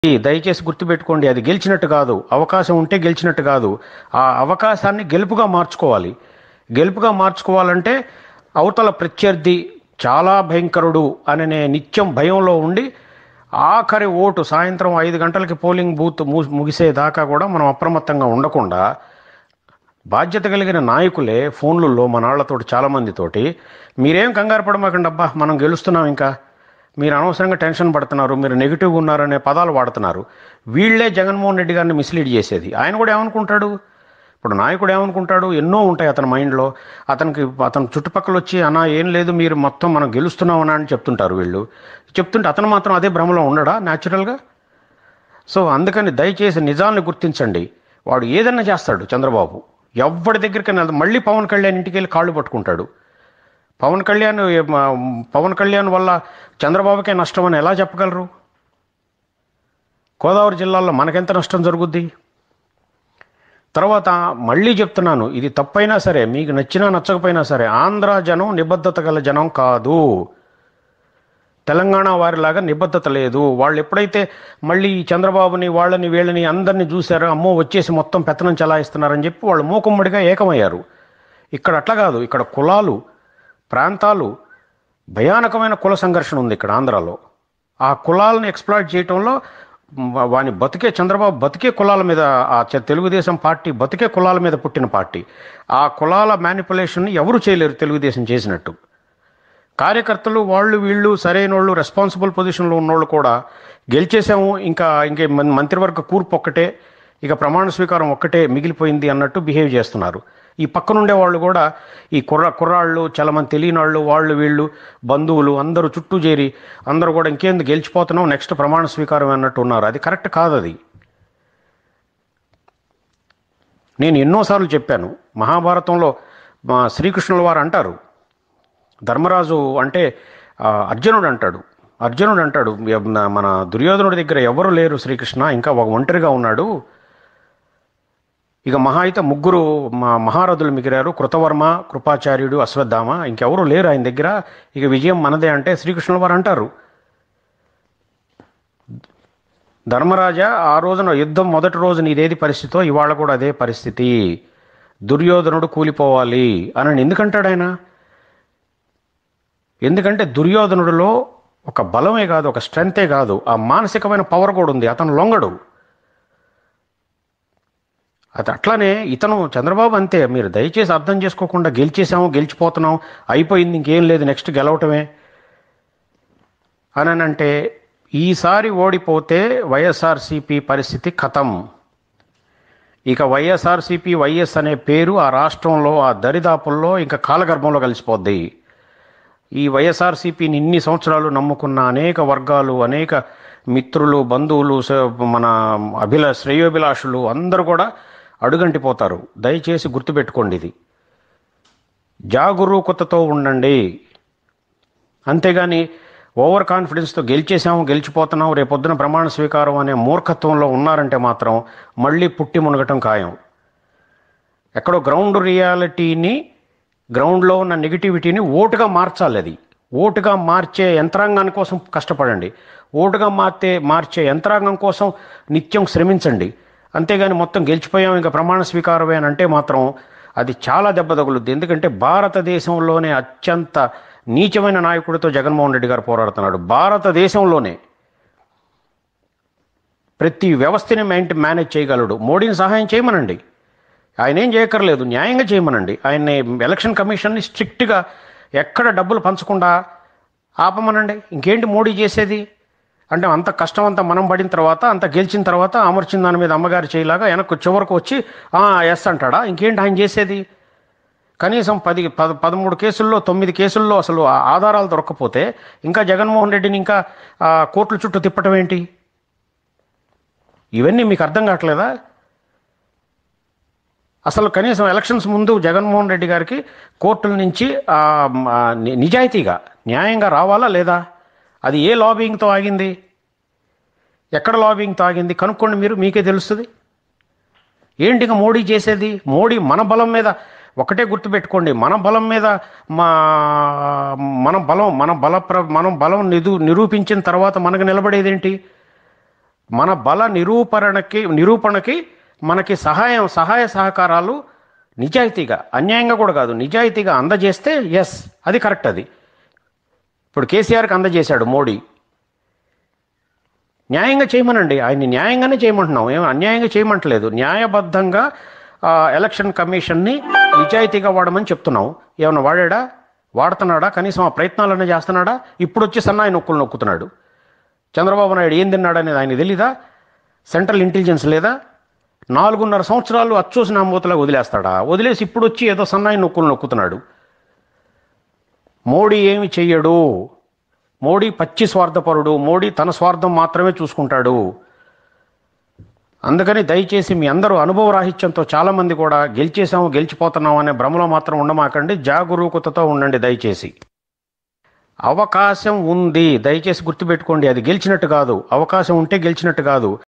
దయచేసి గుర్తుపెట్టుకోండి అది గెలిచినట్టు కాదు అవకాశం ఉంటే గెలిచినట్టు కాదు ఆ అవకాశాన్ని గెలుపుగా మార్చుకోవాలి గెలుపుగా మార్చుకోవాలంటే అవతల ప్రత్యర్థి చాలా భయంకరుడు అనే నిత్యం భయంలో ఉండి ఆఖరి ఓటు సాయంత్రం ఐదు గంటలకి పోలింగ్ బూత్ ము- ముగిసేదాకా కూడా మనం అప్రమత్తంగా ఉండకుండా బాధ్యత కలిగిన నాయకులే ఫోన్లలో మన వాళ్ళతోటి చాలామందితోటి మీరేం కంగారు పడమాకండి అబ్బా మనం గెలుస్తున్నాం ఇంకా మీరు అనవసరంగా టెన్షన్ పడుతున్నారు మీరు నెగిటివ్గా ఉన్నారనే పదాలు వాడుతున్నారు వీళ్ళే జగన్మోహన్ రెడ్డి గారిని మిస్లీడ్ చేసేది ఆయన కూడా ఏమనుకుంటాడు ఇప్పుడు నాయకుడు ఏమనుకుంటాడు ఎన్నో ఉంటాయి అతని మైండ్లో అతనికి అతని చుట్టుపక్కల వచ్చి అన్నా ఏం లేదు మీరు మొత్తం మనం గెలుస్తున్నాం అన్నా అని చెప్తుంటారు వీళ్ళు చెప్తుంటే అతను మాత్రం అదే భ్రమలో ఉండడా న్యాచురల్గా సో అందుకని దయచేసి నిజాన్ని గుర్తించండి వాడు ఏదన్నా చేస్తాడు చంద్రబాబు ఎవరి దగ్గరికి వెళ్తాడు మళ్ళీ పవన్ కళ్యాణ్ ఇంటికి వెళ్ళి కాళ్ళు పట్టుకుంటాడు పవన్ కళ్యాణ్ ఏ- మా- పవన్ కళ్యాణ్ వల్ల చంద్రబాబుకే నష్టం అని ఎలా చెప్పగలరు గోదావరి జిల్లాలో మనకెంత నష్టం జరుగుద్ది తర్వాత మళ్ళీ చెప్తున్నాను ఇది తప్పైనా సరే మీకు నచ్చినా నచ్చకపోయినా సరే ఆంధ్ర జనం నిబద్ధత గల జనం కాదు తెలంగాణ వారిలాగా నిబద్ధత లేదు వాళ్ళు ఎప్పుడైతే మళ్ళీ ఈ చంద్రబాబుని వాళ్ళని వీళ్ళని అందరినీ చూశారో అమ్మో వచ్చేసి మొత్తం పెత్తనం చలాయిస్తున్నారని చెప్పి వాళ్ళు మూకుమ్మడిగా ఏకమయ్యారు ఇక్కడ అట్లా కాదు ఇక్కడ కులాలు ప్రాంతాలు భయానకమైన కుల సంఘర్షణ ఉంది ఇక్కడ ఆంధ్రాలో ఆ కులాలను ఎక్స్ప్లాయిట్ చేయటంలో వా- వాని బతికే చంద్రబాబు బతికే కులాల మీద ఆ చె- తెలుగుదేశం పార్టీ బతికే కులాల మీద పుట్టిన పార్టీ ఆ కులాల మ్యానిపులేషన్ ఎవరు చేయలేరు తెలుగుదేశం చేసినట్టు కార్యకర్తలు వాళ్ళు వీళ్ళు సరైన వాళ్ళు రెస్పాన్సిబుల్ పొజిషన్లో ఉన్నోళ్ళు కూడా గెలిచేసాము ఇంకా ఇంకే మం- మంత్రివర్గ కూర్పు ఒక్కటే ఇక ప్రమాణ స్వీకారం ఒక్కటే మిగిలిపోయింది అన్నట్టు బిహేవ్ చేస్తున్నారు ఈ పక్కనుండే వాళ్ళు కూడా ఈ కుర్ర కుర్రాళ్ళు చాలా మంది తెలియని వాళ్ళు వాళ్ళు వీళ్ళు బంధువులు అందరూ చుట్టూ చేరి అందరూ కూడా ఇంకేంది గెలిచిపోతున్నాం నెక్స్ట్ ప్రమాణ స్వీకారం అన్నట్టు ఉన్నారు అది కరెక్ట్ కాదు అది నేను ఎన్నోసార్లు చెప్పాను మహాభారతంలో మా శ్రీకృష్ణుల వారు అంటారు ధర్మరాజు అంటే ఆ, అర్జునుడు అంటాడు అర్జునుడు అంటాడు ఎ- నా- మన దుర్యోధనుడి దగ్గర ఎవరు లేరు శ్రీకృష్ణ ఇంకా ఒక ఒంటరిగా ఉన్నాడు ఇక మహా అయితే ముగ్గురు మా మహారథులు మిగిలారు కృతవర్మ కృపాచార్యుడు అశ్వత్థామ ఇంకెవరు లేరు ఆయన దగ్గర ఇక విజయం మనదే అంటే శ్రీకృష్ణుల వారు అంటారు ధర్మరాజా ఆ రోజున యుద్ధం మొదటి రోజు నీదేది పరిస్థితో ఇవాళ కూడా అదే పరిస్థితి దుర్యోధనుడు కూలిపోవాలి అని ఎందుకంటాడు ఆయన ఎందుకంటే దుర్యోధనుడిలో ఒక బలమే కాదు ఒక స్ట్రెంతే కాదు ఆ మానసికమైన పవర్ కూడా ఉంది అతను లొంగడు అది అట్లానే ఇతను చంద్రబాబు అంతే మీరు దయచేసి అర్థం చేసుకోకుండా గెలిచేసాము గెలిచిపోతున్నాం అయిపోయింది ఇంకేం లేదు నెక్స్ట్ గెలవటమే అని అంటే ఈసారి ఓడిపోతే వైఎస్ఆర్సీపీ పరిస్థితి ఖతం ఇక వైఎస్ఆర్సీపీ వైఎస్ అనే పేరు ఆ రాష్ట్రంలో ఆ దరిదాపుల్లో ఇంకా కాలగర్భంలో కలిసిపోద్ది ఈ వైఎస్ఆర్సీపీని ఇన్ని సంవత్సరాలు నమ్ముకున్న అనేక వర్గాలు అనేక మిత్రులు బంధువులు స- మన అభిల శ్రేయోభిలాషులు అందరూ కూడా అడుగంటిపోతారు దయచేసి గుర్తుపెట్టుకోండి ఇది జాగరూకతతో ఉండండి అంతేగాని ఓవర్ కాన్ఫిడెన్స్తో గెలిచేసాము గెలిచిపోతున్నాం రేపొద్దున ప్రమాణ స్వీకారం అనే మూర్ఖత్వంలో ఉన్నారంటే మాత్రం మళ్ళీ పుట్టి మునగటం ఖాయం ఎక్కడో గ్రౌండ్ రియాలిటీని గ్రౌండ్లో ఉన్న నెగిటివిటీని ఓటుగా మార్చాలి అది ఓటుగా మార్చే యంత్రాంగాని కోసం కష్టపడండి ఓటుగా మార్చే మార్చే యంత్రాంగం కోసం నిత్యం శ్రమించండి అంతేగాని మొత్తం గెలిచిపోయాం ఇంకా ప్రమాణ స్వీకారమే అని అంటే మాత్రం అది చాలా దెబ్బ తగులుద్ది ఎందుకంటే భారతదేశంలోనే అత్యంత నీచమైన నాయకుడితో జగన్మోహన్ రెడ్డి గారు పోరాడుతున్నాడు భారతదేశంలోనే ప్రతి వ్యవస్థని మెయింట్ మేనేజ్ చేయగలడు మోడీని సహాయం చేయమనండి ఆయన ఏం చేయక్కర్లేదు న్యాయంగా చేయమనండి ఆయన్ని ఎలక్షన్ కమిషన్ని స్ట్రిక్ట్గా ఎక్కడ డబ్బులు పంచకుండా ఆపమనండి ఇంకేంటి మోడీ చేసేది అంటే అంత కష్టం అంతా మనం పడిన తర్వాత అంత గెలిచిన తర్వాత అమర్చిన దాని మీద అమ్మగారు చేయలాగా వెనక్కు చివరకు వచ్చి ఎస్ అంటాడా ఇంకేంటి ఆయన చేసేది కనీసం పది పద పదమూడు కేసుల్లో తొమ్మిది కేసుల్లో అసలు ఆ ఆధారాలు దొరకకపోతే ఇంకా జగన్మోహన్ రెడ్డిని ఇంకా ఆ, కోర్టుల చుట్టూ తిప్పటం ఏంటి ఇవన్నీ మీకు అర్థం కావట్లేదా అసలు కనీసం ఎలక్షన్స్ ముందు జగన్మోహన్ రెడ్డి గారికి కోర్టుల నుంచి ఆ, ఆ, ని- నిజాయితీగా న్యాయంగా రావాలా లేదా అది ఏ లాబింగ్తో ఆగింది ఎక్కడ లాబింగ్తో ఆగింది కనుక్కోండి మీరు మీకే తెలుస్తుంది ఏంటి ఇక మోడీ చేసేది మోడీ మన బలం మీద ఒకటే గుర్తుపెట్టుకోండి మన బలం మీద మా మన బలం మన బల ప్ర మనం బలం నిరు నిరూపించిన తర్వాత మనకు నిలబడేదేంటి మన బల నిరూపణకి నిరూపణకి మనకి సహాయం సహాయ సహకారాలు నిజాయితీగా అన్యాయంగా కూడా కాదు నిజాయితీగా అందజేస్తే ఎస్ అది కరెక్ట్ అది ఇప్పుడు కేసీఆర్కి అందజేశాడు మోడీ న్యాయంగా చేయమనండి ఆయన్ని న్యాయంగానే చేయమంటున్నాం ఏం అన్యాయంగా చేయమంటలేదు న్యాయబద్ధంగా ఆ, ఎలక్షన్ కమిషన్ని నిజాయితీగా వాడమని చెప్తున్నాం ఏమైనా వాడాడా వాడుతున్నాడా కనీసం ఆ ప్రయత్నాలన్నా చేస్తున్నాడా ఇప్పుడు వచ్చి సన్నాయి నొక్కులు నొక్కుతున్నాడు చంద్రబాబు నాయుడు ఏం తిన్నాడనేది ఆయన తెలీదా సెంట్రల్ ఇంటెలిజెన్స్ లేదా నాలుగున్నర సంవత్సరాలు అచ్చూసిన మూతలా వదిలేస్తాడా వదిలేసి ఇప్పుడు వచ్చి ఏదో సన్నాయి నొక్కులు నొక్కుతున్నాడు మోడీ ఏమి చెయ్యడు మోడీ పచ్చి స్వార్థపరుడు మోడీ తన స్వార్థం మాత్రమే చూసుకుంటాడు అందుకని దయచేసి మీ అందరూ అనుభవ రాహిత్యంతో చాలామంది కూడా గెలిచేసాము గెలిచిపోతున్నాం అనే భ్రమలో మాత్రం ఉండమాకండి జాగరూకతతో ఉండండి దయచేసి అవకాశం ఉంది దయచేసి గుర్తుపెట్టుకోండి అది గెలిచినట్టు కాదు అవకాశం ఉంటే గెలిచినట్టు కాదు